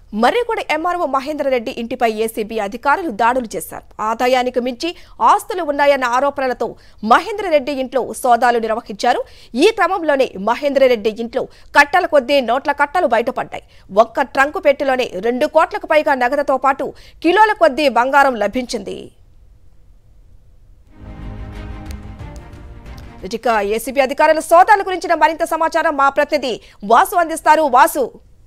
Marriguda MRO Mahender Reddy ఇంటిపై ACB అధికారులు దాడులు చేశారు ఆదాయానికి మించి ఆస్తులు ఉన్నాయన్న ఆరోపణలతో మహేందర్ రెడ్డి ఇంట్లో సోదాలు నిర్వహించారు ఈ క్రమంలోనే మహేందర్ రెడ్డి ఇంట్లో కట్టల కొద్దీ నోట్ల కట్టలు బయటపడ్డాయి ఒక్క ట్రంకు పెట్టెలోనే రెండు కోట్లకు పైగా నగదుతో పాటు కిలోల కొద్దీ బంగారం లభించింది ఇక ఏసీబీ అధికారుల సోదాల గురించిన మరింత సమాచారం మా ప్రతినిధి వాసు అందిస్తారు వాసు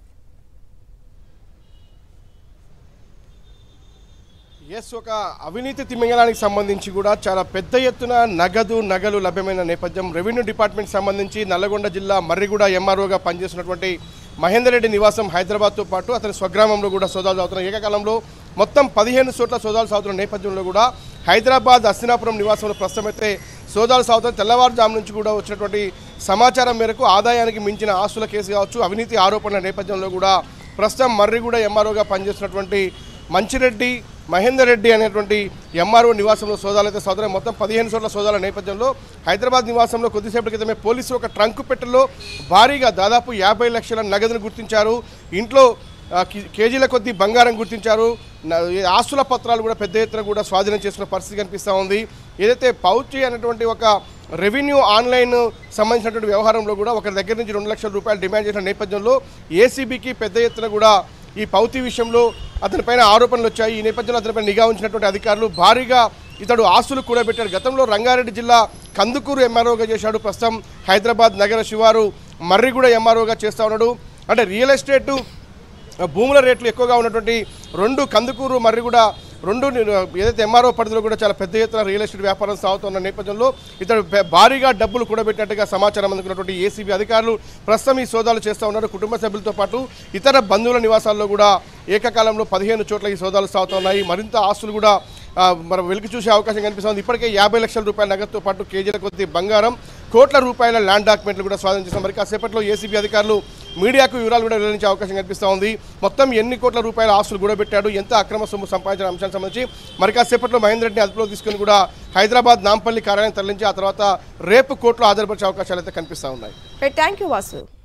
ఎస్ ఒక అవినీతి తిమింగలానికి సంబంధించి కూడా చాలా పెద్ద ఎత్తున నగదు నగలు లభ్యమైన నేపథ్యం రెవెన్యూ డిపార్ట్మెంట్ సంబంధించి నల్లగొండ జిల్లా మర్రిగూడ ఎంఆర్ఓగా పనిచేస్తున్నటువంటి మహేందర్ రెడ్డి నివాసం హైదరాబాద్తో పాటు అతని స్వగ్రామంలో కూడా సోదాలు సాగుతున్న ఏకకాలంలో మొత్తం పదిహేను చోట్ల సోదాలు సాగుతున్న నేపథ్యంలో కూడా హైదరాబాద్ అస్తినాపురం నివాసంలో ప్రస్తుతం అయితే సోదాలు సాగుతున్న తెల్లవారుజాము నుంచి కూడా వచ్చినటువంటి సమాచారం మేరకు ఆదాయానికి మించిన ఆస్తుల కేసు కావచ్చు అవినీతి ఆరోపణల నేపథ్యంలో కూడా ప్రస్తుతం మర్రిగూడ ఎంఆర్ఓగా పనిచేస్తున్నటువంటి మంచిరెడ్డి మహేందర్ రెడ్డి అనేటువంటి ఎంఆర్ఓ నివాసంలో సోదాలు అయితే సోదరం మొత్తం పదిహేను చోట్ల సోదాల నేపథ్యంలో హైదరాబాద్ నివాసంలో కొద్దిసేపటి క్రితమే పోలీసులు ఒక ట్రంకు పెట్టెలో భారీగా దాదాపు యాభై లక్షల నగదును గుర్తించారు ఇంట్లో ఆ, కి- కేజీల కొద్దీ బంగారం గుర్తించారు న- ఈ ఆస్తుల పత్రాలు కూడా పెద్ద ఎత్తున కూడా స్వాధీనం చేసుకున్న పరిస్థితి కనిపిస్తూ ఉంది ఏదైతే పౌచి అనేటువంటి ఒక రెవెన్యూ ఆన్లైన్ సంబంధించినటువంటి వ్యవహారంలో కూడా ఒకరి దగ్గర నుంచి రెండు లక్షల రూపాయలు డిమాండ్ చేసిన నేపథ్యంలో ఏసీబీకి పెద్ద ఎత్తున కూడా ఈ పౌతి విషయంలో అతనిపైన ఆరోపణలు వచ్చాయి ఈ నేపథ్యంలో అతనిపై నిఘా ఉంచినటువంటి అధికారులు భారీగా ఇతడు ఆస్తులు కూడబెట్టాడు గతంలో రంగారెడ్డి జిల్లా కందుకూరు ఎంఆర్ఓగా చేశాడు ప్రస్తుతం హైదరాబాద్ నగర శివారు మర్రిగూడ ఎంఆర్ఓగా చేస్తా ఉన్నాడు అంటే రియల్ ఎస్టేటు భూముల రేట్లు ఎక్కువగా ఉన్నటువంటి రెండు కందుకూరు మర్రి కూడా రెండు ని- ఏదైతే ఎంఆర్ఓ పరిధిలో కూడా చాలా పెద్ద ఎత్తున రియల్ ఎస్టేట్ వ్యాపారం సాగుతున్న నేపథ్యంలో ఇతడు బె- భారీగా డబ్బులు కూడబెట్టినట్టుగా సమాచారం అందుకున్నటువంటి ఏసీబీ అధికారులు ప్రస్తుతం ఈ సోదాలు చేస్తూ ఉన్నారు కుటుంబ సభ్యులతో పాటు ఇతర బంధువుల నివాసాల్లో కూడా ఏకకాలంలో పదిహేను చోట్ల ఈ సోదాలు సాగుతున్నాయి మరింత ఆస్తులు కూడా ఆ, మనం వెలికి చూసే అవకాశం కనిపిస్తుంది ఇప్పటికే యాభై లక్షల రూపాయల నగదుతో పాటు కేజీల కొద్ది బంగారం కోట్ల రూపాయల ల్యాండ్ డాక్యుమెంట్లు కూడా స్వాధీనం చేసిన మరి కాసేపట్లో ఏసీబీ అధికారులు మీడియాకు వివరాలు కూడా వెల్లడించే అవకాశం కనిపిస్తూ ఉంది మొత్తం ఎన్ని కోట్ల రూపాయల ఆస్తులు కూడా పెట్టాడు ఎంత అక్రమ సొమ్ము సంపాదించిన అంశానికి సంబంధించి మరి కాసేపట్లో మహేందర్ రెడ్డిని అదుపులో తీసుకుని కూడా హైదరాబాద్ నాంపల్లి కార్యాలయం తరలించి ఆ తర్వాత రేపు కోర్టులో హాజరుపరిచే అవకాశాలు అయితే కనిపిస్తూ ఉన్నాయి థ్యాంక్ యూ వాసు